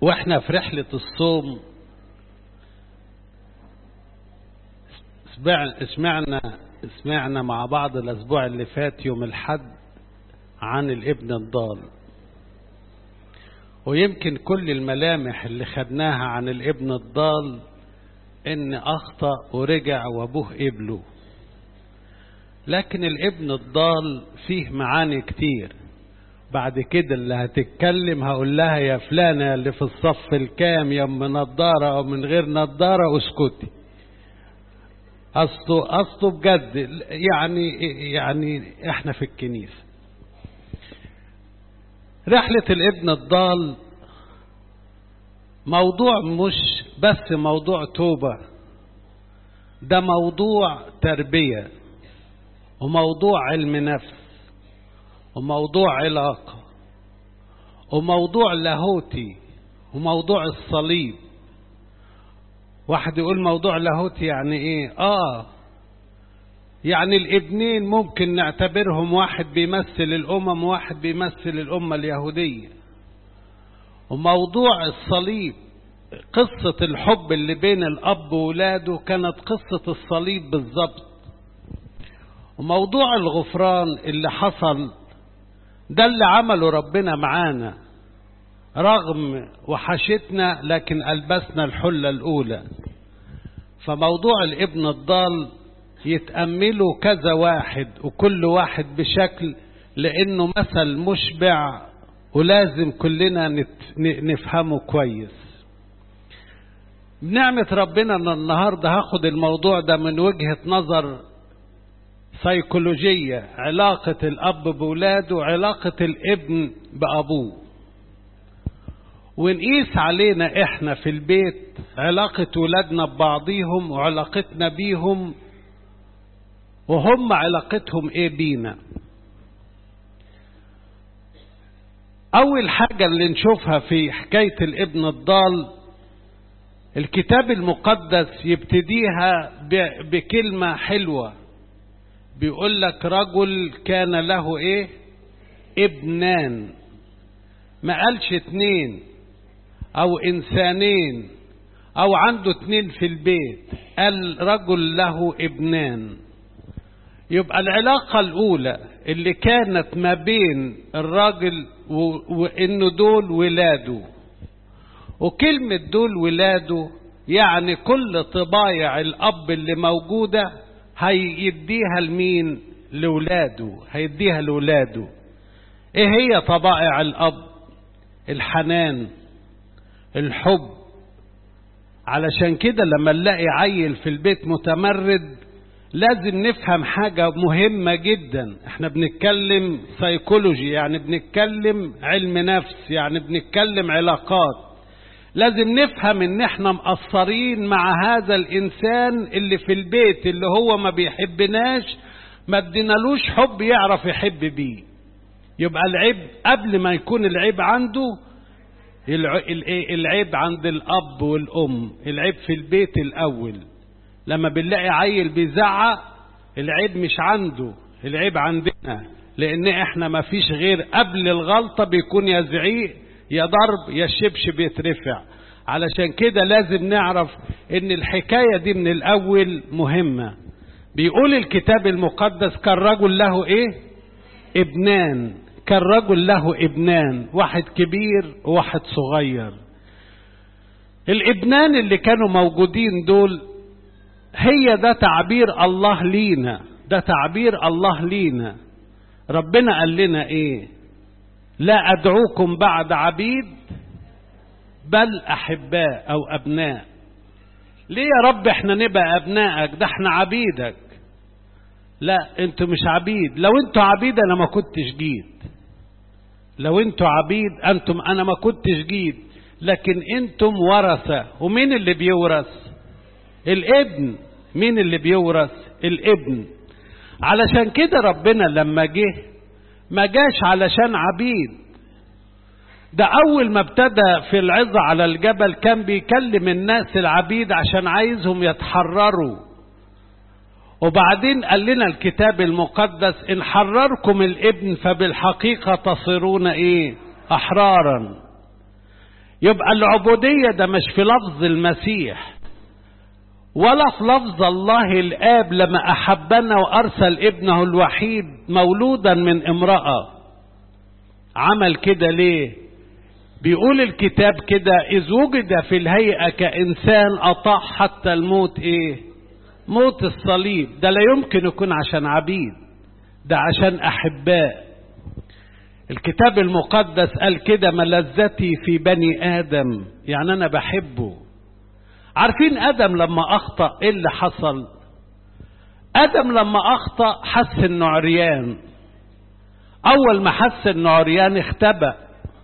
واحنا في رحلة الصوم سمعنا سمعنا مع بعض الأسبوع اللي فات يوم الحد عن الابن الضال ويمكن كل الملامح اللي خدناها عن الابن الضال ان اخطأ ورجع وابوه قبله لكن الابن الضال فيه معاني كتير بعد كده اللي هتتكلم هقول لها يا فلانة اللي في الصف الكام يا من نضارة او من غير نضارة اسكتي اصله اصله بجد يعني يعني احنا في الكنيسة رحلة الابن الضال موضوع مش بس موضوع توبة ده موضوع تربية وموضوع علم نفس وموضوع علاقة وموضوع لاهوتي وموضوع الصليب واحد يقول موضوع لاهوتي يعني ايه اه يعني الابنين ممكن نعتبرهم واحد بيمثل الامم وواحد بيمثل الامة اليهودية وموضوع الصليب قصة الحب اللي بين الاب وولاده كانت قصة الصليب بالظبط وموضوع الغفران اللي حصل ده اللي عمله ربنا معانا رغم وحشتنا لكن ألبسنا الحلة الأولى فموضوع الابن الضال يتأمله كذا واحد وكل واحد بشكل لأنه مثل مشبع ولازم كلنا نفهمه كويس بنعمة ربنا أن النهاردة هاخد الموضوع ده من وجهة نظر سيكولوجية علاقة الأب بولاده علاقة الابن بأبوه ونقيس علينا احنا في البيت علاقة ولادنا ببعضيهم وعلاقتنا بيهم وهم علاقتهم ايه بينا اول حاجة اللي نشوفها في حكاية الابن الضال الكتاب المقدس يبتديها بكلمة حلوة بيقول لك رجل كان له ايه ابنان ما قالش اتنين او انسانين او عنده اتنين في البيت قال رجل له ابنان يبقى العلاقة الاولى اللي كانت ما بين الراجل وانه دول ولاده وكلمة دول ولاده يعني كل طبايع الاب اللي موجودة هيديها لمين لولاده هيديها لولاده ايه هي طبائع الاب الحنان الحب علشان كده لما نلاقي عيل في البيت متمرد لازم نفهم حاجة مهمة جدا احنا بنتكلم سيكولوجي يعني بنتكلم علم نفس يعني بنتكلم علاقات لازم نفهم ان احنا مقصرين مع هذا الانسان اللي في البيت اللي هو ما بيحبناش ما ادينالوش حب يعرف يحب بيه يبقى العيب قبل ما يكون العيب عنده العيب عند الاب والام العيب في البيت الاول لما بنلاقي عيل بيزعق العيب مش عنده العيب عندنا لان احنا ما فيش غير قبل الغلطه بيكون يا زعيق يا ضرب يا الشبشب يترفع علشان كده لازم نعرف ان الحكايه دي من الاول مهمه بيقول الكتاب المقدس كان رجل له ايه ابنان كان رجل له ابنان واحد كبير وواحد صغير الابنان اللي كانوا موجودين دول هي ده تعبير الله لينا ده تعبير الله لينا ربنا قال لنا ايه لا ادعوكم بعد عبيد بل احباء او ابناء ليه يا رب احنا نبقى ابنائك ده احنا عبيدك لا انتوا مش عبيد لو انتوا عبيد انا ما كنتش جيت لو انتوا عبيد انتم انا ما كنتش جيت لكن انتم ورثة ومين اللي بيورث الابن مين اللي بيورث الابن علشان كده ربنا لما جه ما جاش علشان عبيد ده اول ما ابتدى في العظة على الجبل كان بيكلم الناس العبيد عشان عايزهم يتحرروا وبعدين قال لنا الكتاب المقدس ان حرركم الابن فبالحقيقة تصيرون ايه احرارا يبقى العبودية ده مش في لفظ المسيح ولا في لفظ الله الآب لما أحبنا وأرسل ابنه الوحيد مولودا من امرأة عمل كده ليه بيقول الكتاب كده إذ وجد في الهيئة كإنسان أطاع حتى الموت إيه موت الصليب ده لا يمكن يكون عشان عبيد ده عشان أحباء الكتاب المقدس قال كده ملذتي في بني آدم يعني أنا بحبه عارفين آدم لما أخطأ إيه اللي حصل آدم لما أخطأ حس إنه عريان أول ما حس إنه عريان اختبأ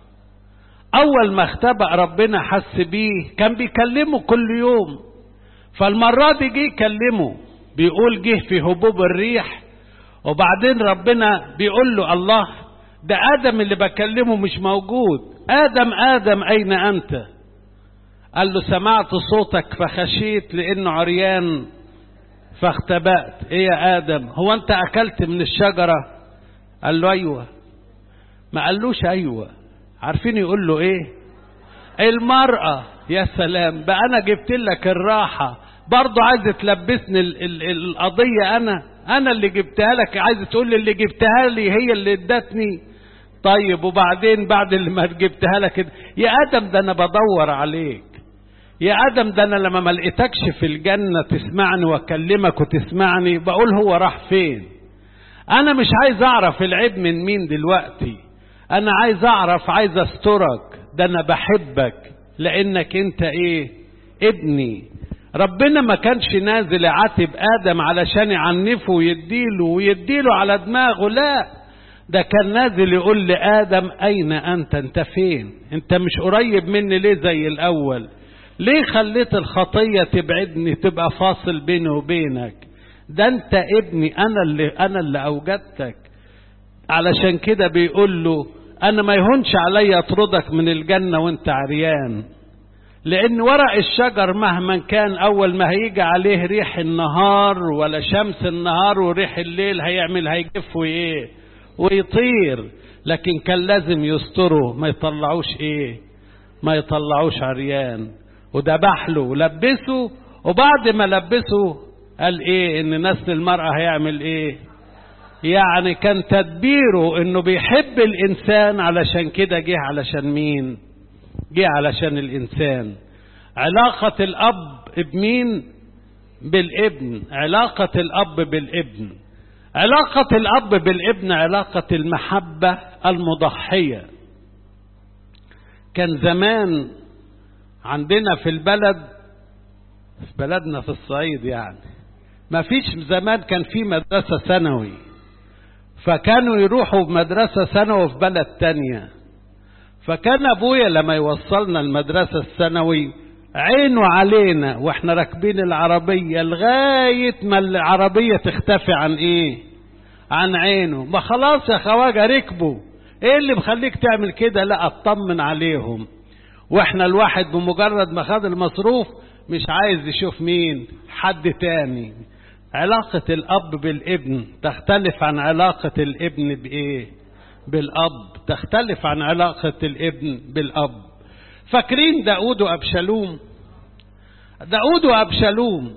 أول ما اختبأ ربنا حس بيه كان بيكلمه كل يوم فالمرة دي جه يكلمه بيقول جه في هبوب الريح وبعدين ربنا بيقول له الله ده آدم اللي بكلمه مش موجود آدم آدم أين أنت قال له سمعت صوتك فخشيت لأنه عريان فاختبأت إيه يا آدم هو أنت أكلت من الشجرة قال له أيوة ما قالوش أيوة عارفين يقول له إيه المرأة يا سلام بقى أنا جبت لك الراحة برضه عايز تلبسني ال ال القضية أنا أنا اللي جبتها لك عايز تقول لي اللي جبتها لي هي اللي ادتني طيب وبعدين بعد اللي ما جبتها لك يا آدم ده أنا بدور عليك يا آدم ده أنا لما ما لقيتكش في الجنة تسمعني وأكلمك وتسمعني بقول هو راح فين أنا مش عايز أعرف العيب من مين دلوقتي أنا عايز أعرف عايز أسترك ده أنا بحبك لأنك أنت إيه ابني ربنا ما كانش نازل يعاتب آدم علشان يعنفه ويديله ويديله على دماغه لا ده كان نازل يقول لآدم أين أنت أنت فين أنت مش قريب مني ليه زي الأول ليه خليت الخطية تبعدني تبقى فاصل بيني وبينك ده أنت ابني أنا اللي أنا اللي أوجدتك علشان كده بيقول له أنا ما يهونش عليا أطردك من الجنة وأنت عريان لأن ورق الشجر مهما كان أول ما هيجي عليه ريح النهار ولا شمس النهار وريح الليل هيعمل هيجف وإيه ويطير لكن كان لازم يستره ما يطلعوش إيه ما يطلعوش عريان وذبح له ولبسه وبعد ما لبسه قال إيه إن نسل المرأة هيعمل إيه يعني كان تدبيره إنه بيحب الإنسان علشان كده جه علشان مين جه علشان الإنسان علاقة الأب بمين بالابن علاقة الأب بالابن علاقة الأب بالابن علاقة المحبة المضحية كان زمان عندنا في البلد في بلدنا في الصعيد يعني ما فيش زمان كان في مدرسة ثانوي فكانوا يروحوا بمدرسة ثانوي في بلد تانية فكان ابويا لما يوصلنا المدرسة الثانوي عينه علينا واحنا راكبين العربية لغاية ما العربية تختفي عن ايه عن عينه ما خلاص يا خواجة ركبوا ايه اللي مخليك تعمل كده لا اطمن عليهم واحنا الواحد بمجرد ما خد المصروف مش عايز يشوف مين حد تاني علاقة الاب بالابن تختلف عن علاقة الابن بايه بالاب تختلف عن علاقة الابن بالاب فاكرين داود وابشالوم داود وابشالوم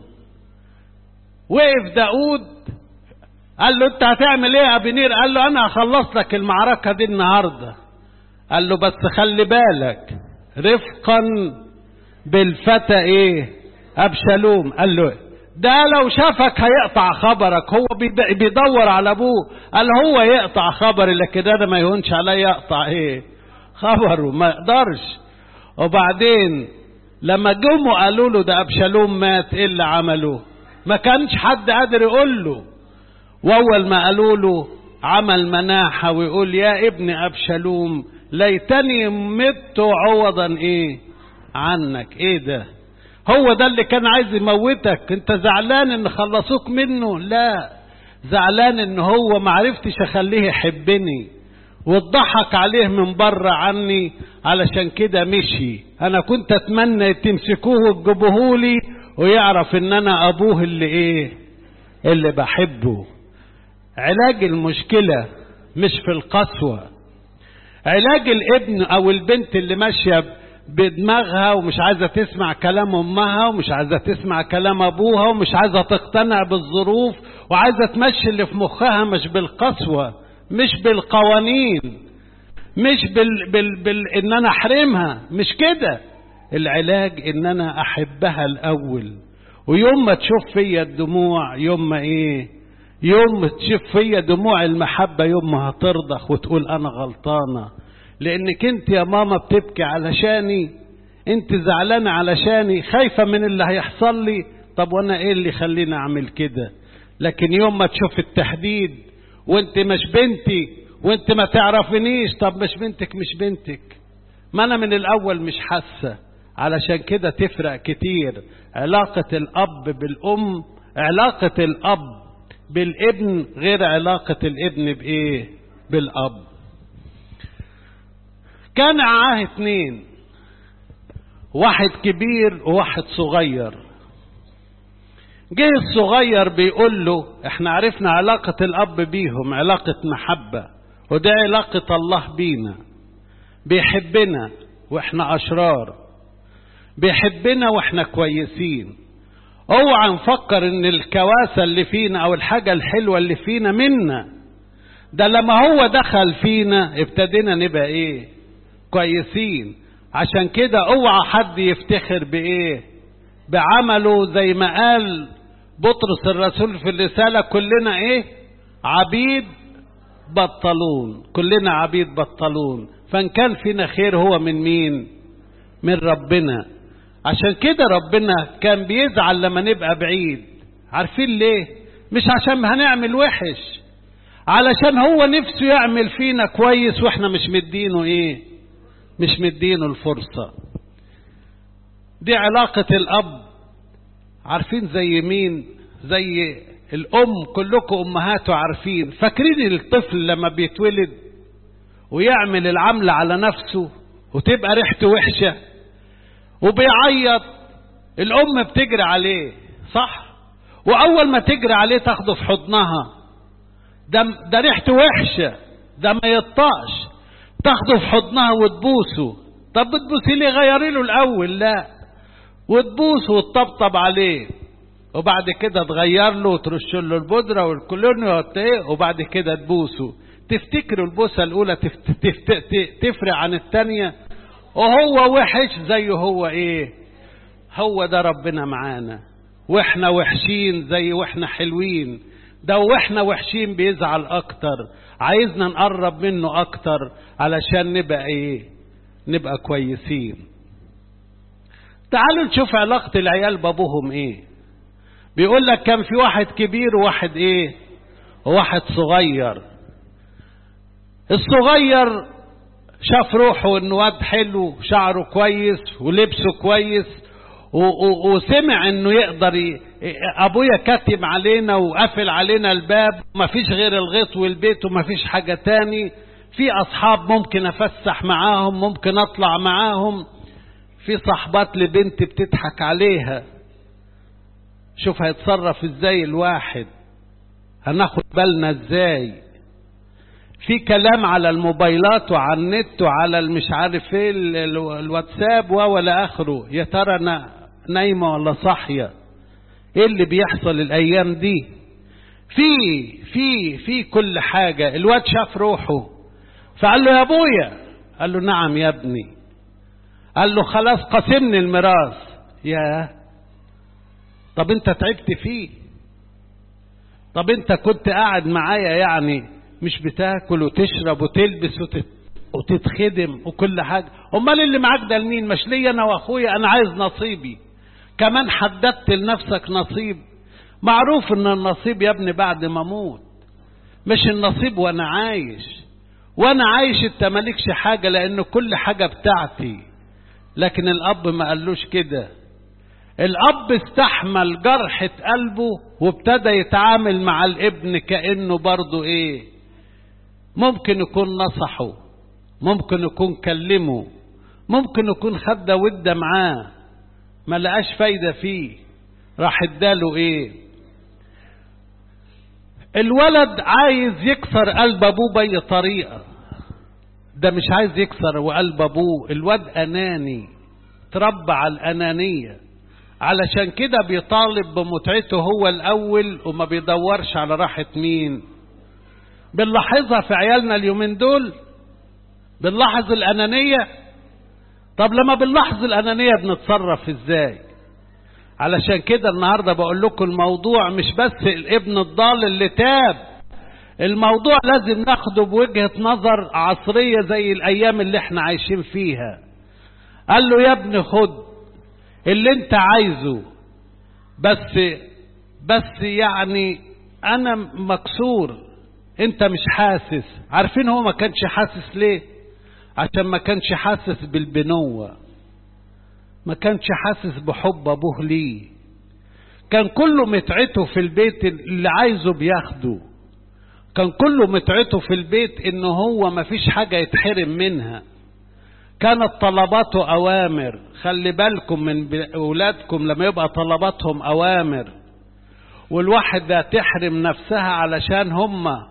وقف داود قال له انت هتعمل ايه يا ابنير قال له انا هخلص لك المعركة دي النهاردة قال له بس خلي بالك رفقا بالفتى ايه ابشالوم قال له ده لو شافك هيقطع خبرك هو بيدور على ابوه قال هو يقطع خبري لكن انا ما يهونش عليا يقطع ايه خبره ما يقدرش وبعدين لما جم وقالوا له ده ابشالوم مات ايه اللي عمله ما كانش حد قادر يقول له واول ما قالوا له عمل مناحة ويقول يا ابن ابشالوم ليتني مت عوضا ايه عنك ايه ده هو ده اللي كان عايز يموتك انت زعلان ان خلصوك منه لا زعلان ان هو معرفتش اخليه يحبني واتضحك عليه من بره عني علشان كده مشي انا كنت اتمنى تمسكوه وتجيبوهولي ويعرف ان انا ابوه اللي ايه اللي بحبه علاج المشكلة مش في القسوة علاج الابن او البنت اللي ماشية بدماغها ومش عايزة تسمع كلام أمها ومش عايزة تسمع كلام أبوها ومش عايزة تقتنع بالظروف وعايزة تمشي اللي في مخها مش بالقسوة مش بالقوانين مش بال, بال, بال ان انا احرمها مش كده العلاج ان انا احبها الاول ويوم ما تشوف فيا الدموع يوم ما ايه يوم ما تشوف فيا دموع المحبة يوم ما هترضخ وتقول انا غلطانة لانك انت يا ماما بتبكي علشاني انت زعلانة علشاني خايفة من اللي هيحصل لي طب وانا ايه اللي يخليني اعمل كده لكن يوم ما تشوف التحديد وانت مش بنتي وانت ما تعرفنيش طب مش بنتك مش بنتك ما انا من الاول مش حاسه علشان كده تفرق كتير علاقة الاب بالام علاقة الاب بالابن غير علاقة الابن بايه بالاب كان معاه اتنين واحد كبير وواحد صغير جه الصغير بيقول له احنا عرفنا علاقة الاب بيهم علاقة محبة وده علاقة الله بينا بيحبنا واحنا اشرار بيحبنا واحنا كويسين اوعى نفكر ان الكواسة اللي فينا او الحاجة الحلوة اللي فينا منا ده لما هو دخل فينا ابتدينا نبقى ايه كويسين عشان كده اوعى حد يفتخر بايه بعمله زي ما قال بطرس الرسول في الرسالة كلنا ايه عبيد بطلون كلنا عبيد بطلون فان كان فينا خير هو من مين من ربنا عشان كده ربنا كان بيزعل لما نبقى بعيد عارفين ليه مش عشان هنعمل وحش علشان هو نفسه يعمل فينا كويس واحنا مش مدينه ايه مش مدينه الفرصة دي علاقة الاب عارفين زي مين زي الام كلكم امهاته عارفين فاكرين الطفل لما بيتولد ويعمل العملة على نفسه وتبقى ريحته وحشة وبيعيط الام بتجري عليه صح واول ما تجري عليه تاخده في حضنها ده ده ريحته وحشة ده ما يطقش تاخده في حضنها وتبوسه طب بتبوسي ليه غيري له الاول لا وتبوسه وتطبطب عليه وبعد كده تغير له وترش له البودره والكولونيا وبعد كده تبوسه تفتكروا البوسه الاولى تفت... تفت... تفرق عن الثانيه وهو وحش زيه هو ايه هو ده ربنا معانا واحنا وحشين زي واحنا حلوين ده واحنا وحشين بيزعل اكتر عايزنا نقرب منه اكتر علشان نبقى ايه نبقى كويسين تعالوا نشوف علاقة العيال بابوهم ايه بيقول لك كان في واحد كبير وواحد ايه وواحد صغير الصغير شاف روحه انه واد حلو شعره كويس ولبسه كويس وسمع انه يقدر ي... ابويا كاتم علينا وقافل علينا الباب ومفيش غير الغيط والبيت ومفيش حاجة تاني في اصحاب ممكن افسح معاهم ممكن اطلع معاهم في صحبات لبنت بتضحك عليها شوف هيتصرف ازاي الواحد هناخد بالنا ازاي في كلام على الموبايلات وعلى النت وعلى المش عارف ايه الواتساب ولا اخره يا ترى انا نايمه ولا صاحيه ايه اللي بيحصل الايام دي في في في كل حاجه الواد شاف روحه فقال له يا ابويا قال له نعم يا ابني قال له خلاص قسمني الميراث يا طب انت تعبت فيه طب انت كنت قاعد معايا يعني مش بتاكل وتشرب وتلبس وتت... وتتخدم وكل حاجة امال اللي معاك ده لمين مش ليا انا واخويا انا عايز نصيبي كمان حددت لنفسك نصيب معروف ان النصيب يا ابني بعد ما اموت مش النصيب وانا عايش وانا عايش انت مالكش حاجة لان كل حاجة بتاعتي لكن الاب ما قالوش كده الاب استحمل جرحة قلبه وابتدى يتعامل مع الابن كأنه برضه ايه ممكن يكون نصحه ممكن يكون كلمه ممكن يكون خد ودة معاه ما لقاش فايدة فيه راح اداله ايه الولد عايز يكسر قلب ابوه باي طريقة ده مش عايز يكسر وقلب ابوه الواد اناني اتربى على الأنانية علشان كده بيطالب بمتعته هو الأول وما بيدورش على راحة مين بنلاحظها في عيالنا اليومين دول بنلاحظ الأنانية طب لما بنلاحظ الأنانية بنتصرف ازاي علشان كده النهاردة بقول لكم الموضوع مش بس الابن الضال اللي تاب الموضوع لازم ناخده بوجهة نظر عصرية زي الأيام اللي احنا عايشين فيها قال له يا ابني خد اللي انت عايزه بس بس يعني انا مكسور انت مش حاسس عارفين هو ما كانش حاسس ليه عشان ما كانش حاسس بالبنوة ما كانش حاسس بحب ابوه ليه كان كله متعته في البيت اللي عايزه بياخده كان كله متعته في البيت انه هو ما فيش حاجة يتحرم منها كانت طلباته اوامر خلي بالكم من اولادكم لما يبقى طلباتهم اوامر والواحد ده تحرم نفسها علشان هما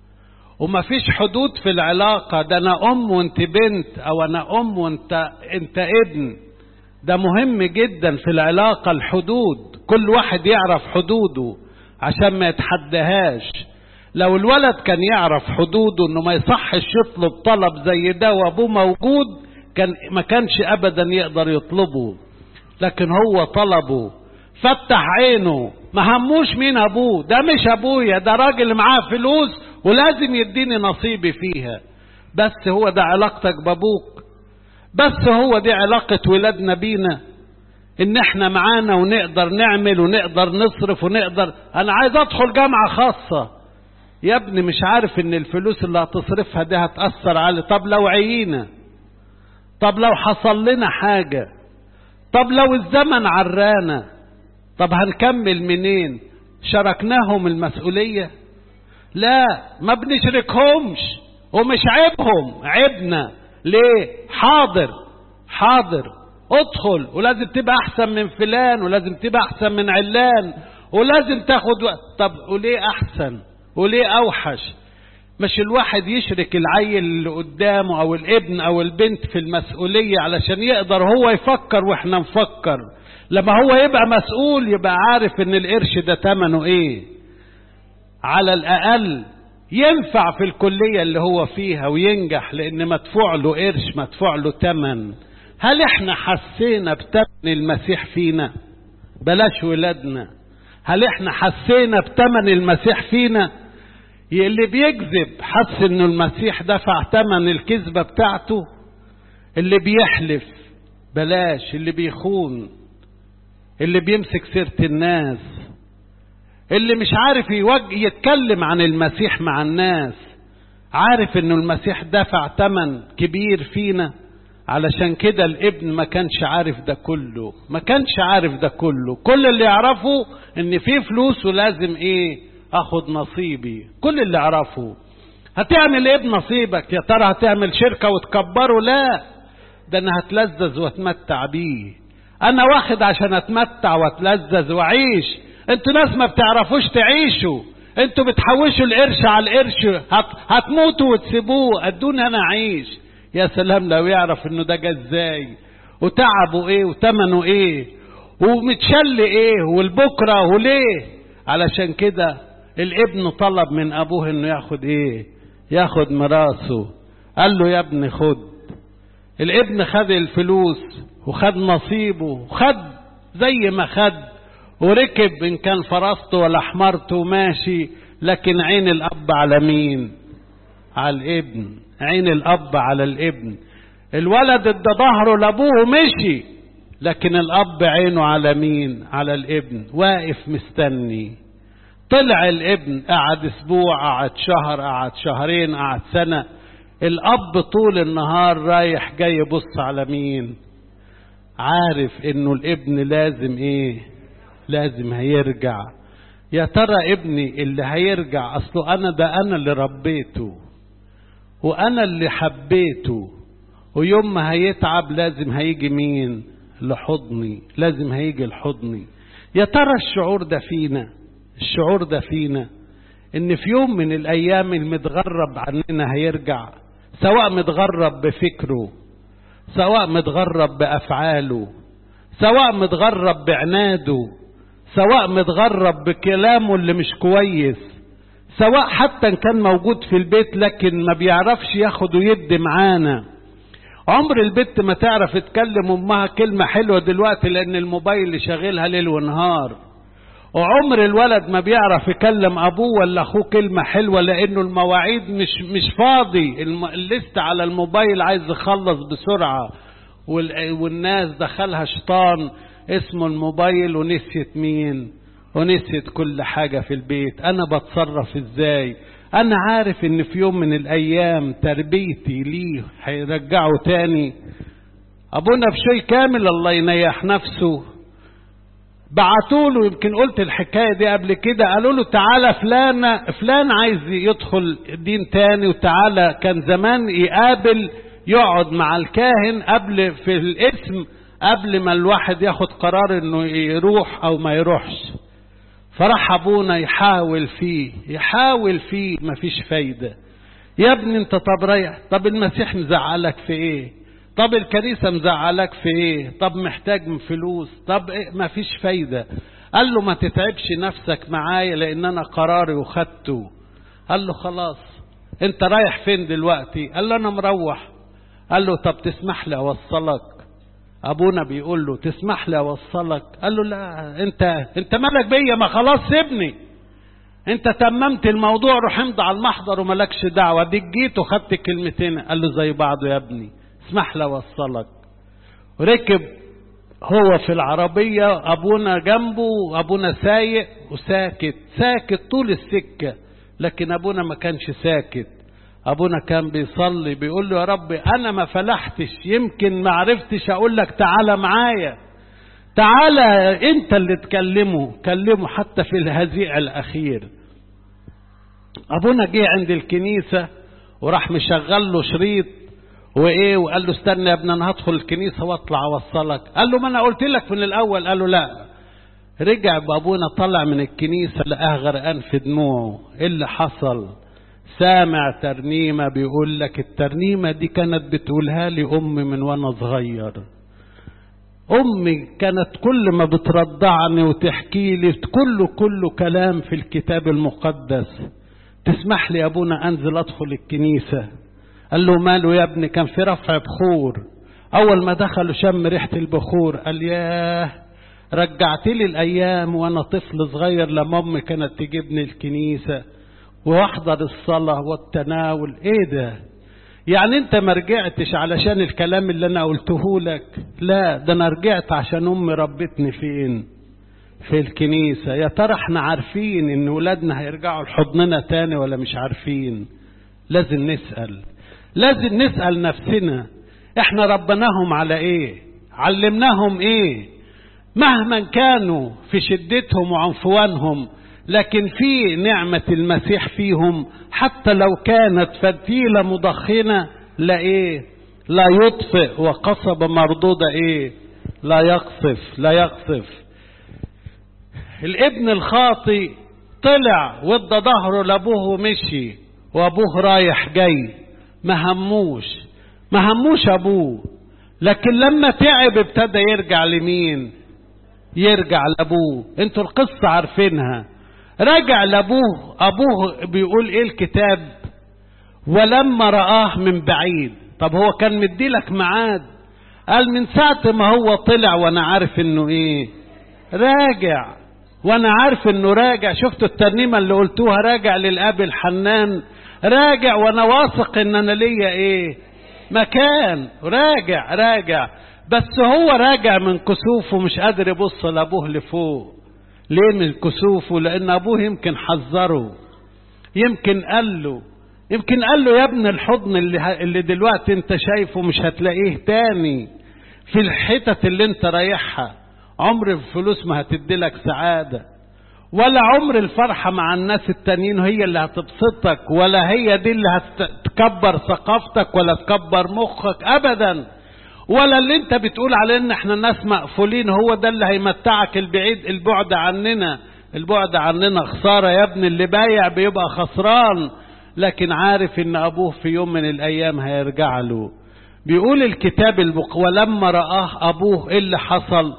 وما فيش حدود في العلاقة ده أنا أم وأنت بنت أو أنا أم وأنت أنت ابن ده مهم جدا في العلاقة الحدود كل واحد يعرف حدوده عشان ما يتحدهاش لو الولد كان يعرف حدوده انه ما يصحش يطلب طلب زي ده وابوه موجود كان ما كانش ابدا يقدر يطلبه لكن هو طلبه فتح عينه ما هموش مين ابوه ده مش ابويا ده راجل معاه فلوس ولازم يديني نصيبي فيها بس هو ده علاقتك بابوك بس هو دي علاقة ولادنا بينا ان احنا معانا ونقدر نعمل ونقدر نصرف ونقدر انا عايز ادخل جامعة خاصة يا ابني مش عارف ان الفلوس اللي هتصرفها دي هتأثر علي طب لو عيينا طب لو حصل لنا حاجة طب لو الزمن عرانا طب هنكمل منين شاركناهم المسؤولية لا ما بنشركهمش ومش عيبهم عيبنا ليه حاضر حاضر ادخل ولازم تبقى احسن من فلان ولازم تبقى احسن من علان ولازم تاخد وقت طب وليه احسن وليه اوحش مش الواحد يشرك العيل اللي قدامه او الابن او البنت في المسؤولية علشان يقدر هو يفكر واحنا نفكر لما هو يبقى مسؤول يبقى عارف ان القرش ده تمنه ايه على الاقل ينفع في الكلية اللي هو فيها وينجح لان مدفوع له قرش مدفوع له تمن هل احنا حسينا بتمن المسيح فينا بلاش ولادنا هل احنا حسينا بتمن المسيح فينا اللي بيكذب حس انه المسيح دفع تمن الكذبة بتاعته اللي بيحلف بلاش اللي بيخون اللي بيمسك سيرة الناس اللي مش عارف يوج... يتكلم عن المسيح مع الناس عارف انه المسيح دفع تمن كبير فينا علشان كده الابن ما كانش عارف ده كله ما كانش عارف ده كله كل اللي يعرفه ان في فلوس ولازم ايه اخد نصيبي كل اللي اعرفه هتعمل ايه بنصيبك يا ترى هتعمل شركة وتكبره لا ده انا هتلذذ واتمتع بيه انا واخد عشان اتمتع واتلذذ واعيش انتوا ناس ما بتعرفوش تعيشوا انتوا بتحوشوا القرش على القرش هت... هتموتوا وتسيبوه ادوني انا اعيش يا سلام لو يعرف انه ده جه ازاي وتعبه ايه وتمنه ايه ومتشل ايه والبكره وليه علشان كده الابن طلب من ابوه انه ياخد ايه ياخد مراسه قال له يا ابني خد الابن خد الفلوس وخد نصيبه وخد زي ما خد وركب ان كان فرسته ولا حمارته ماشي لكن عين الاب على مين على الابن عين الاب على الابن الولد ادى ظهره لابوه مشي لكن الاب عينه على مين على الابن واقف مستني طلع الابن قعد اسبوع قعد شهر قعد شهرين قعد سنة الاب طول النهار رايح جاي يبص على مين عارف انه الابن لازم ايه لازم هيرجع يا ترى ابني اللي هيرجع اصله انا ده انا اللي ربيته وانا اللي حبيته ويوم ما هيتعب لازم هيجي مين لحضني لازم هيجي لحضني يا ترى الشعور ده فينا الشعور ده فينا ان في يوم من الايام المتغرب عننا هيرجع سواء متغرب بفكره سواء متغرب بأفعاله سواء متغرب بعناده سواء متغرب بكلامه اللي مش كويس سواء حتى كان موجود في البيت لكن ما بيعرفش ياخد ويد معانا عمر البت ما تعرف تكلم امها كلمة حلوة دلوقتي لان الموبايل شاغلها ليل ونهار وعمر الولد ما بيعرف يكلم ابوه ولا اخوه كلمة حلوة لانه المواعيد مش مش فاضي الليست على الموبايل عايز يخلص بسرعة والناس دخلها شيطان اسمه الموبايل ونسيت مين ونسيت كل حاجة في البيت انا بتصرف ازاي انا عارف ان في يوم من الايام تربيتي ليه هيرجعه تاني ابونا بشوي كامل الله ينيح نفسه بعتوا له يمكن قلت الحكايه دي قبل كده قالوا له تعالى فلان فلان عايز يدخل دين تاني وتعالى كان زمان يقابل يقعد مع الكاهن قبل في الاسم قبل ما الواحد ياخد قرار انه يروح او ما يروحش فراح ابونا يحاول فيه يحاول فيه مفيش فايدة يا ابني انت طب رايح طب المسيح مزعلك في ايه طب الكنيسة مزعلك في ايه طب محتاج من فلوس طب إيه؟ مفيش فايدة قال له ما تتعبش نفسك معايا لان انا قراري وخدته قال له خلاص انت رايح فين دلوقتي قال له انا مروح قال له طب تسمح لي اوصلك ابونا بيقول له تسمح لي اوصلك قال له لا انت انت مالك بيا ما خلاص سيبني انت تممت الموضوع روح امضي على المحضر ومالكش دعوه ديك جيت وخدت كلمتين قال له زي بعضه يا ابني اسمح لي اوصلك وركب هو في العربيه ابونا جنبه وابونا سايق وساكت ساكت طول السكه لكن ابونا ما كانش ساكت ابونا كان بيصلي بيقول له يا رب انا ما فلحتش يمكن ما عرفتش اقول لك تعالى معايا تعالى انت اللي تكلمه كلمه حتى في الهزيع الاخير ابونا جه عند الكنيسه وراح مشغل له شريط وايه وقال له استنى يا ابني انا هدخل الكنيسه واطلع اوصلك قال له ما انا قلت لك من الاول قال له لا رجع بابونا طلع من الكنيسه لقاه غرقان في دموعه ايه اللي حصل سامع ترنيمة بيقول لك الترنيمة دي كانت بتقولها لي أمي من وأنا صغير أمي كانت كل ما بترضعني وتحكي لي كله كله كلام في الكتاب المقدس تسمح لي يا أبونا أنزل أدخل الكنيسة قال له ماله يا ابني كان في رفع بخور أول ما دخلوا شم ريحة البخور قال ياه رجعت لي الأيام وأنا طفل صغير لما أمي كانت تجيبني الكنيسة واحضر الصلاة والتناول ايه ده يعني انت ما رجعتش علشان الكلام اللي انا قلته لك لا ده انا رجعت عشان امي ربتني فين في الكنيسة يا ترى احنا عارفين ان ولادنا هيرجعوا لحضننا تاني ولا مش عارفين لازم نسأل لازم نسأل نفسنا احنا ربناهم على ايه علمناهم ايه مهما كانوا في شدتهم وعنفوانهم لكن في نعمة المسيح فيهم حتى لو كانت فتيلة مدخنة لا ايه لا يطفئ وقصب مردودة ايه لا يقصف لا يقصف الابن الخاطي طلع وادى ظهره لابوه ومشي وابوه رايح جاي ما هموش ما هموش ابوه لكن لما تعب ابتدى يرجع لمين يرجع لابوه انتوا القصة عارفينها رجع لابوه ابوه بيقول ايه الكتاب ولما رآه من بعيد طب هو كان مديلك ميعاد قال من ساعة ما هو طلع وانا عارف انه ايه راجع وانا عارف انه راجع شفتوا الترنيمة اللي قلتوها راجع للاب الحنان راجع وانا واثق ان انا ليا ايه مكان راجع راجع بس هو راجع من كسوفه مش قادر يبص لابوه لفوق ليه من كسوفه لان ابوه يمكن حذره يمكن قال له يمكن قال له يا ابن الحضن اللي, اللي دلوقتي انت شايفه مش هتلاقيه تاني في الحتت اللي انت رايحها عمر الفلوس ما هتدي لك سعادة ولا عمر الفرحة مع الناس التانيين هي اللي هتبسطك ولا هي دي اللي هتكبر ثقافتك ولا تكبر مخك ابدا ولا اللي انت بتقول عليه ان احنا ناس مقفولين هو ده اللي هيمتعك البعيد البعد عننا البعد عننا خسارة يا ابن اللي بايع بيبقى خسران لكن عارف ان ابوه في يوم من الايام هيرجع له بيقول الكتاب المق... ولما رآه أبوه إيه اللي حصل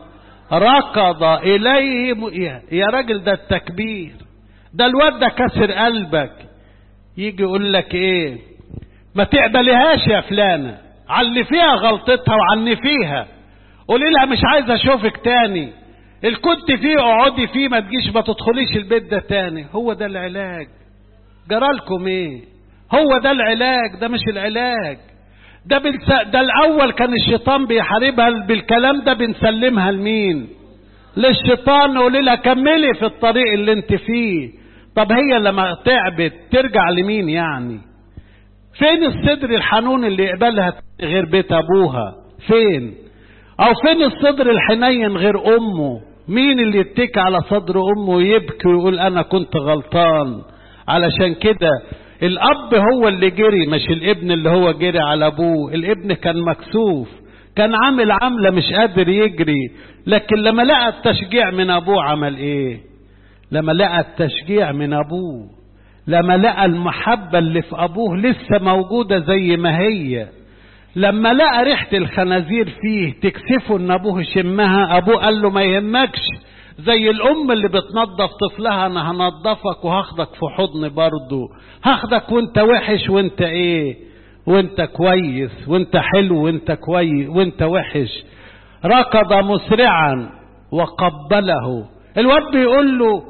ركض إليه م... يا راجل ده التكبير ده الواد ده كسر قلبك يجي يقول لك ايه ما تقبليهاش يا فلانة علي فيها غلطتها وعني فيها قولي لها مش عايز اشوفك تاني اللي كنت فيه اقعدي فيه ما تجيش ما تدخليش البيت ده تاني هو ده العلاج جرالكم ايه هو ده العلاج ده مش العلاج ده بنس... ده الاول كان الشيطان بيحاربها بالكلام ده بنسلمها لمين للشيطان نقول لها كملي في الطريق اللي انت فيه طب هي لما تعبت ترجع لمين يعني فين الصدر الحنون اللي يقبلها غير بيت ابوها فين او فين الصدر الحنين غير امه مين اللي يتكي على صدر امه ويبكي ويقول انا كنت غلطان علشان كده الاب هو اللي جري مش الابن اللي هو جري على ابوه الابن كان مكسوف كان عامل عملة مش قادر يجري لكن لما لقى التشجيع من ابوه عمل ايه لما لقى التشجيع من ابوه لما لقى المحبة اللي في ابوه لسه موجودة زي ما هي لما لقى ريحة الخنازير فيه تكسفه ان ابوه يشمها ابوه قال له ما يهمكش زي الام اللي بتنظف طفلها انا هنظفك وهاخدك في حضن برضه هاخدك وانت وحش وانت ايه وانت كويس وانت حلو وانت كويس وانت وحش ركض مسرعا وقبله الواد بيقول له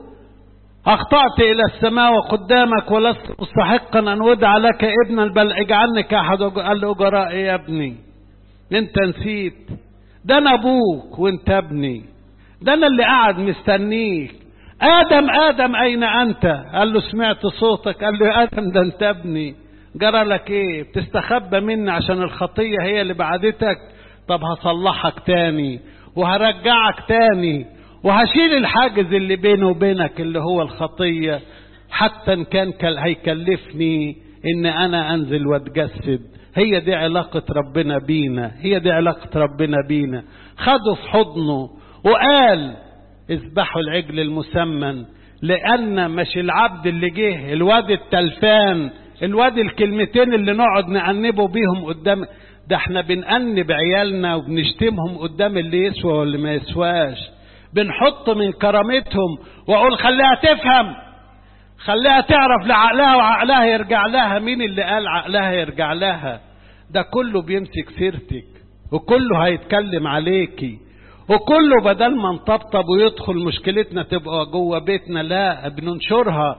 اخطأت الى السماء وقدامك ولست مستحقا ان ودع لك ابنا بل اجعلني كاحد قال له اجرائي يا ابني انت نسيت ده انا ابوك وانت ابني ده انا اللي قاعد مستنيك ادم ادم اين انت قال له سمعت صوتك قال له يا ادم ده انت ابني جرى لك ايه بتستخبى مني عشان الخطية هي اللي بعدتك طب هصلحك تاني وهرجعك تاني وهشيل الحاجز اللي بيني وبينك اللي هو الخطية حتى ان كان هيكلفني ان انا انزل واتجسد هي دي علاقة ربنا بينا هي دي علاقة ربنا بينا خده في حضنه وقال اذبحوا العجل المسمن لان مش العبد اللي جه الواد التلفان الواد الكلمتين اللي نقعد نأنبه بيهم قدام ده احنا بنأنب عيالنا وبنشتمهم قدام اللي يسوى واللي ما يسواش بنحط من كرامتهم واقول خليها تفهم خليها تعرف لعقلها وعقلها يرجع لها مين اللي قال عقلها يرجع لها ده كله بيمسك سيرتك وكله هيتكلم عليكي وكله بدل ما نطبطب ويدخل مشكلتنا تبقى جوه بيتنا لا بننشرها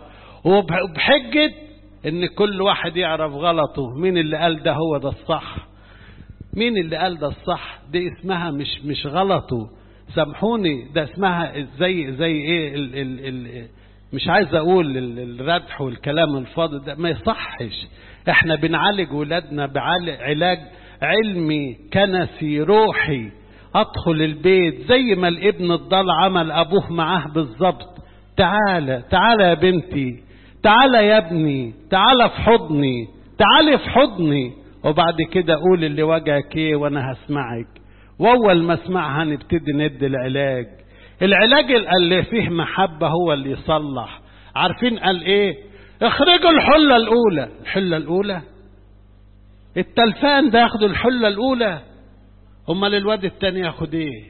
وبحجة ان كل واحد يعرف غلطه مين اللي قال ده هو ده الصح مين اللي قال ده الصح دي اسمها مش مش غلطه سامحوني ده اسمها زي زي ايه ال ال ال مش عايز اقول الردح والكلام الفاضي ده ما يصحش احنا بنعالج ولادنا بعلاج علمي كنسي روحي ادخل البيت زي ما الابن الضال عمل ابوه معاه بالظبط تعالى تعالى يا بنتي تعالى يا ابني تعالى في حضني تعالي في حضني وبعد كده قول اللي وجعك ايه وانا هسمعك واول ما اسمعها نبتدي ندي العلاج العلاج اللي فيه محبة هو اللي يصلح عارفين قال ايه اخرجوا الحلة الاولى الحلة الاولى التلفان ده ياخدوا الحلة الاولى امال الواد التاني ياخد ايه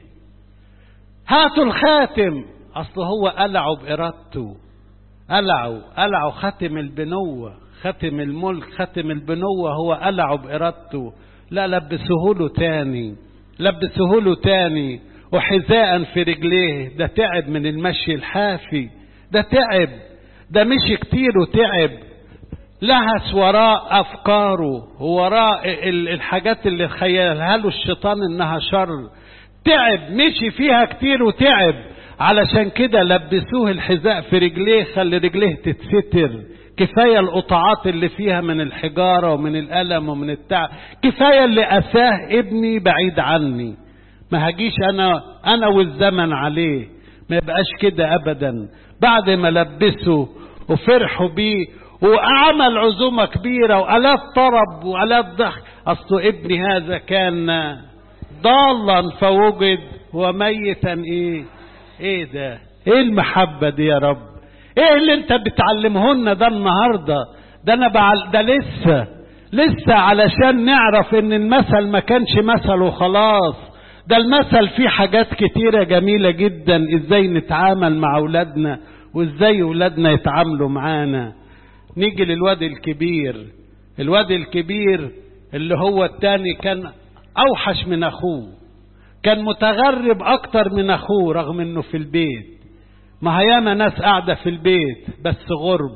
هاتوا الخاتم اصل هو قلعه بارادته قلعوا قلعوا ختم البنوة ختم الملك ختم البنوة هو قلعه بإرادته لا لبسوه له تاني لبسوه له تاني وحذاء في رجليه ده تعب من المشي الحافي ده تعب ده مشي كتير وتعب لهس وراء أفكاره وراء الحاجات اللي خيلها له الشيطان إنها شر تعب مشي فيها كتير وتعب علشان كده لبسوه الحذاء في رجليه خلي رجليه تتستر كفاية القطعات اللي فيها من الحجارة ومن الألم ومن التعب كفاية اللي أساه ابني بعيد عني ما هجيش أنا أنا والزمن عليه ما يبقاش كده أبدا بعد ما لبسه وفرحوا بيه وعمل عزومة كبيرة وألاف طرب وألاف ضحك أصل ابني هذا كان ضالا فوجد وميتا إيه ايه ده ايه المحبة دي يا رب ايه اللي انت بتعلمهن ده النهاردة ده انا بعل... ده لسه لسه علشان نعرف ان المثل ما كانش مثل وخلاص ده المثل فيه حاجات كتيرة جميلة جدا ازاي نتعامل مع اولادنا وازاي اولادنا يتعاملوا معانا نيجي للواد الكبير الواد الكبير اللي هو التاني كان اوحش من اخوه كان متغرب اكتر من اخوه رغم انه في البيت ما هياما ناس قاعدة في البيت بس غرب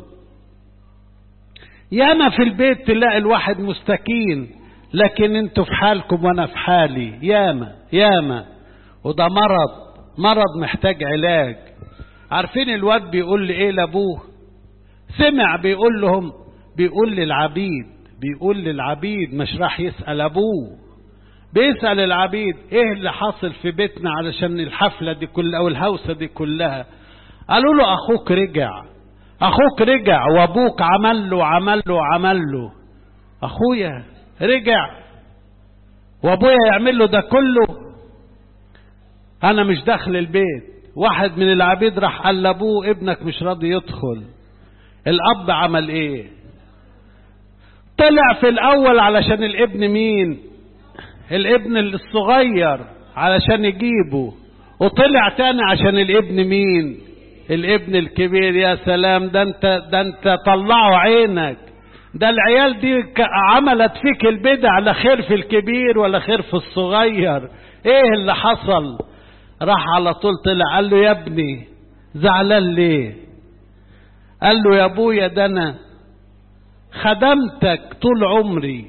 ياما في البيت تلاقي الواحد مستكين لكن انتوا في حالكم وانا في حالي ياما ياما وده مرض مرض محتاج علاج عارفين الواد بيقول لي ايه لابوه سمع بيقول لهم بيقول للعبيد بيقول للعبيد مش راح يسأل ابوه بيسأل العبيد ايه اللي حاصل في بيتنا علشان الحفلة دي كلها او الهوسة دي كلها قالوا له اخوك رجع اخوك رجع وابوك عمل له عمل له عمل له اخويا رجع وابويا يعمل له ده كله انا مش داخل البيت واحد من العبيد راح قال لابوه ابنك مش راضي يدخل الاب عمل ايه طلع في الاول علشان الابن مين الابن الصغير علشان يجيبه وطلع تاني عشان الابن مين الابن الكبير يا سلام ده انت ده انت طلعوا عينك ده العيال دي عملت فيك البدع لا خير في الكبير ولا خير في الصغير ايه اللي حصل راح على طول طلع قال له يا ابني زعلان ليه قال له يا ابويا ده انا خدمتك طول عمري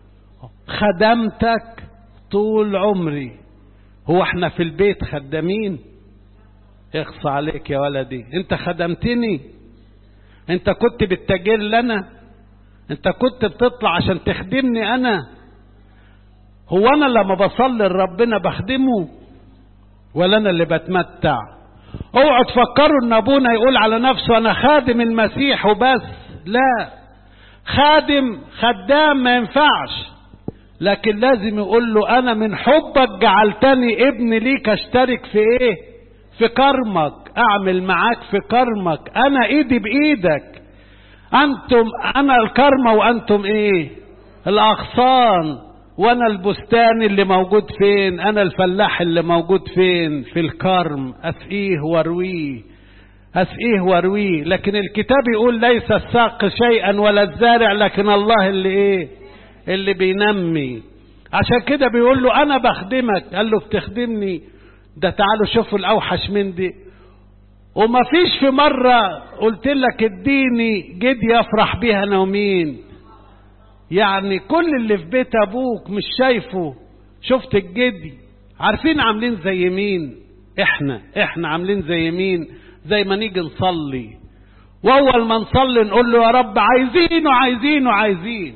خدمتك طول عمري هو احنا في البيت خدامين اخص عليك يا ولدي انت خدمتني انت كنت بتتاجر لنا انت كنت بتطلع عشان تخدمني انا هو انا لما بصلي لربنا بخدمه ولا انا اللي بتمتع اوعوا تفكروا ان ابونا يقول على نفسه انا خادم المسيح وبس لا خادم خدام ما ينفعش لكن لازم يقول له انا من حبك جعلتني ابن ليك اشترك في ايه في كرمك اعمل معاك في كرمك انا ايدي بايدك انتم انا الكرمة وانتم ايه الاغصان وانا البستان اللي موجود فين انا الفلاح اللي موجود فين في الكرم اسقيه وارويه اسقيه وارويه لكن الكتاب يقول ليس الساق شيئا ولا الزارع لكن الله اللي ايه اللي بينمي عشان كده بيقول له انا بخدمك قال له بتخدمني ده تعالوا شوفوا الاوحش من دي وما فيش في مرة قلت لك اديني جدي يفرح بيها انا ومين يعني كل اللي في بيت ابوك مش شايفه شفت الجدي عارفين عاملين زي مين احنا احنا عاملين زي مين زي ما نيجي نصلي واول ما نصلي نقول له يا رب عايزين وعايزين وعايزين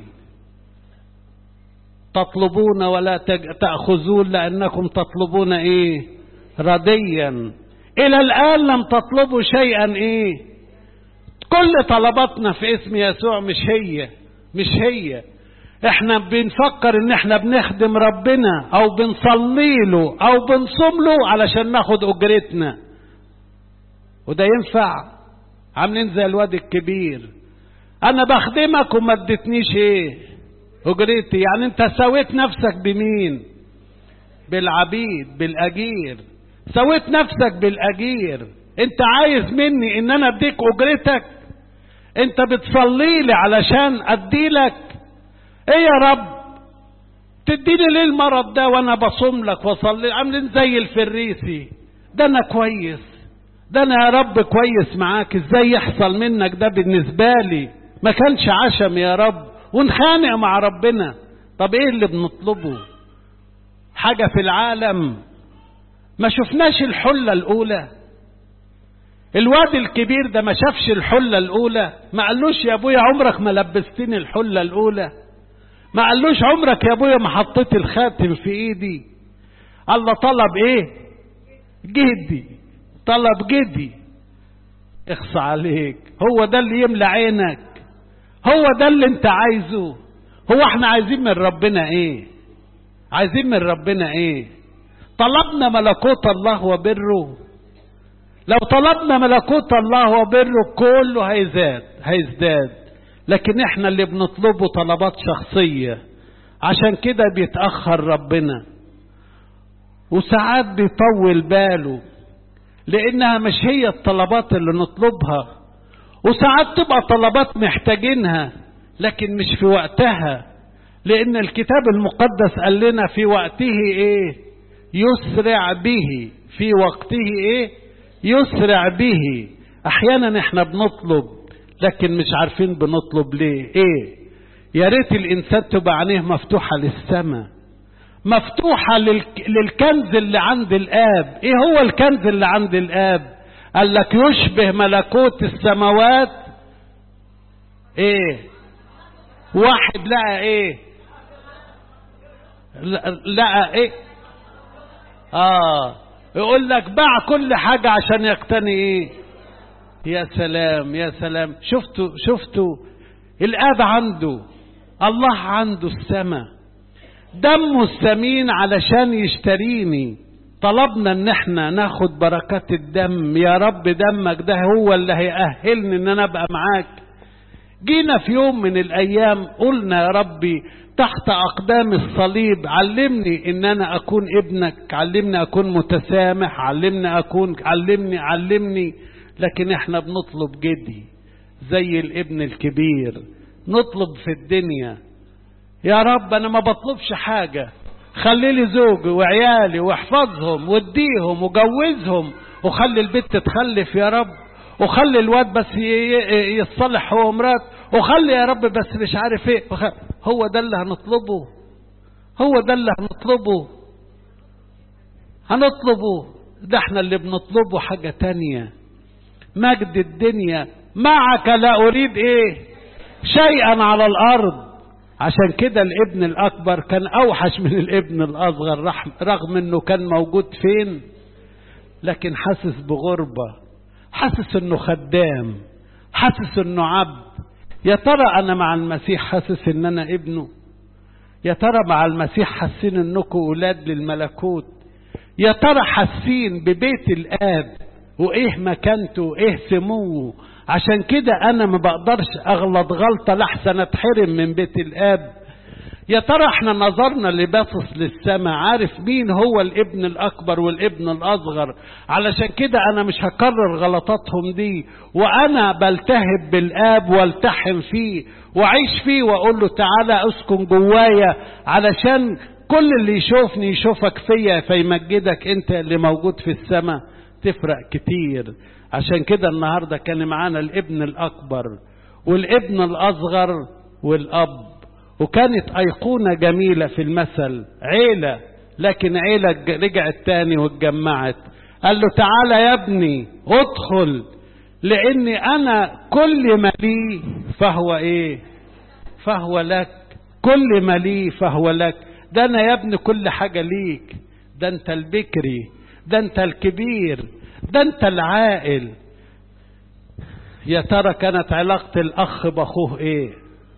تطلبون ولا تأخذون لأنكم تطلبون إيه رديا إلى الآن لم تطلبوا شيئا إيه كل طلباتنا في اسم يسوع مش هي مش هي احنا بنفكر ان احنا بنخدم ربنا او بنصلي له او بنصوم له علشان ناخد اجرتنا وده ينفع عاملين زي الواد الكبير انا بخدمك وما ادتنيش ايه اجرتي يعني انت سويت نفسك بمين بالعبيد بالاجير سويت نفسك بالاجير انت عايز مني ان انا اديك اجرتك انت بتصلي لي علشان اديلك ايه يا رب تديني ليه المرض ده وانا بصوم لك واصلي عاملين زي الفريسي ده انا كويس ده انا يا رب كويس معاك ازاي يحصل منك ده بالنسبه لي ما كانش عشم يا رب ونخانق مع ربنا طب ايه اللي بنطلبه حاجه في العالم ما شفناش الحله الاولى الواد الكبير ده ما شافش الحله الاولى ما قالوش يا ابويا عمرك ما لبستني الحله الاولى ما قالوش عمرك يا ابويا ما حطيت الخاتم في ايدي الله طلب ايه جدي طلب جدي اخص عليك هو ده اللي يملى عينك هو ده اللي انت عايزه هو احنا عايزين من ربنا ايه عايزين من ربنا ايه طلبنا ملكوت الله وبره لو طلبنا ملكوت الله وبره كله هيزاد هيزداد لكن احنا اللي بنطلبه طلبات شخصية عشان كده بيتأخر ربنا وساعات بيطول باله لانها مش هي الطلبات اللي نطلبها وساعات تبقى طلبات محتاجينها لكن مش في وقتها لان الكتاب المقدس قال لنا في وقته ايه يسرع به في وقته ايه يسرع به احيانا احنا بنطلب لكن مش عارفين بنطلب ليه ايه يا ريت الانسان تبقى عينيه مفتوحه للسماء مفتوحه للك... للكنز اللي عند الاب ايه هو الكنز اللي عند الاب قال لك يشبه ملكوت السماوات ايه واحد لقى ايه لقى ايه اه يقول لك باع كل حاجة عشان يقتني ايه يا سلام يا سلام شفتوا شفتوا الاب عنده الله عنده السماء دمه الثمين علشان يشتريني طلبنا ان احنا ناخد بركات الدم يا رب دمك ده هو اللي هيأهلني ان انا ابقى معاك جينا في يوم من الايام قلنا يا ربي تحت اقدام الصليب علمني ان انا اكون ابنك علمني اكون متسامح علمني اكون علمني علمني لكن احنا بنطلب جدي زي الابن الكبير نطلب في الدنيا يا رب انا ما بطلبش حاجة خلي لي زوجي وعيالي واحفظهم واديهم وجوزهم وخلي البنت تخلف يا رب وخلي الواد بس يتصلح هو ومرات وخلي يا رب بس مش عارف ايه هو ده اللي هنطلبه هو ده اللي هنطلبه هنطلبه ده احنا اللي بنطلبه حاجة تانية مجد الدنيا معك لا اريد ايه شيئا على الارض عشان كده الابن الاكبر كان اوحش من الابن الاصغر رغم انه كان موجود فين لكن حاسس بغربه حاسس انه خدام حاسس انه عبد يا ترى انا مع المسيح حاسس ان انا ابنه يا ترى مع المسيح حاسين انكم اولاد للملكوت يا ترى حاسين ببيت الاب وايه مكانته وايه سموه عشان كده انا ما بقدرش اغلط غلطه لحسن اتحرم من بيت الاب يا ترى احنا نظرنا اللي باصص للسماء عارف مين هو الابن الاكبر والابن الاصغر علشان كده انا مش هكرر غلطاتهم دي وانا بلتهب بالاب والتحم فيه واعيش فيه واقول له تعالى اسكن جوايا علشان كل اللي يشوفني يشوفك فيا فيمجدك انت اللي موجود في السماء تفرق كتير عشان كده النهارده كان معانا الابن الاكبر والابن الاصغر والاب وكانت ايقونه جميله في المثل عيله لكن عيله رجعت تاني واتجمعت قال له تعالى يا ابني ادخل لاني انا كل ما لي فهو ايه فهو لك كل ما لي فهو لك ده انا يا ابني كل حاجه ليك ده انت البكري ده انت الكبير ده انت العاقل يا ترى كانت علاقة الأخ بأخوه إيه؟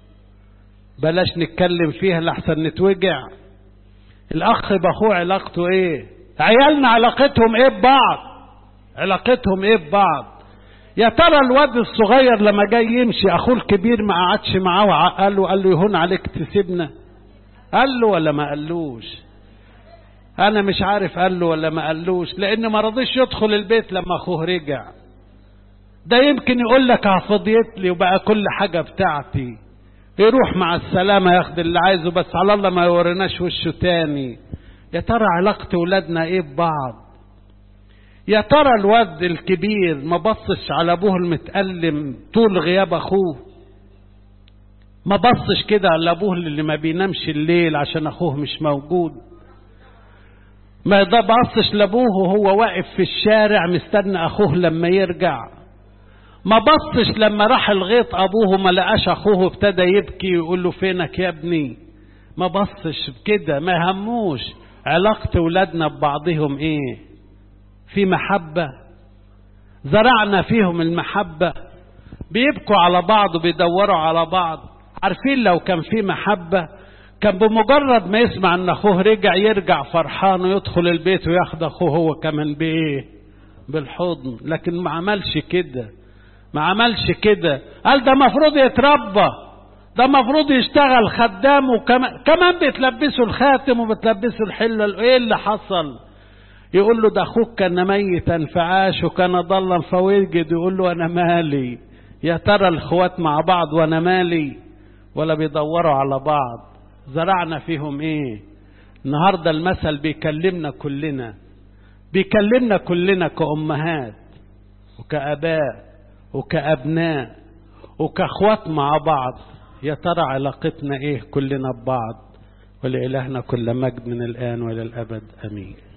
بلاش نتكلم فيها لحسن نتوجع. الأخ بأخوه علاقته إيه؟ عيالنا علاقتهم إيه ببعض؟ علاقتهم إيه ببعض؟ يا ترى الواد الصغير لما جاي يمشي أخوه الكبير ما قعدش معاه وقال له قال له يهون عليك تسيبنا؟ قال له ولا ما قالوش؟ انا مش عارف قال له ولا ما قالوش لان ما رضيش يدخل البيت لما اخوه رجع ده يمكن يقول لك فضيت لي وبقى كل حاجة بتاعتي يروح مع السلامة ياخد اللي عايزه بس على الله ما يوريناش وشه تاني يا ترى علاقة ولادنا ايه ببعض يا ترى الواد الكبير ما بصش على ابوه المتألم طول غياب اخوه ما بصش كده على ابوه اللي ما بينامش الليل عشان اخوه مش موجود ما ده بصش لابوه وهو واقف في الشارع مستنى اخوه لما يرجع ما بصش لما راح الغيط ابوه ما لقاش اخوه ابتدى يبكي ويقول له فينك يا ابني ما بصش بكده ما هموش علاقة ولادنا ببعضهم ايه في محبة زرعنا فيهم المحبة بيبكوا على بعض وبيدوروا على بعض عارفين لو كان في محبة كان بمجرد ما يسمع ان اخوه رجع يرجع فرحان ويدخل البيت وياخد اخوه هو كمان بايه بالحضن لكن ما عملش كده ما عملش كده قال ده مفروض يتربى ده مفروض يشتغل خدام وكمان كمان بتلبسه الخاتم وبتلبسه الحلة ايه اللي حصل يقول له ده اخوك كان ميتا فعاش وكان ضلا فوجد يقول له انا مالي يا ترى الاخوات مع بعض وانا مالي ولا بيدوروا على بعض زرعنا فيهم ايه النهارده المثل بيكلمنا كلنا بيكلمنا كلنا كأمهات وكأباء وكأبناء وكأخوات مع بعض يا ترى علاقتنا ايه كلنا ببعض ولإلهنا كل مجد من الآن وإلى الأبد أمين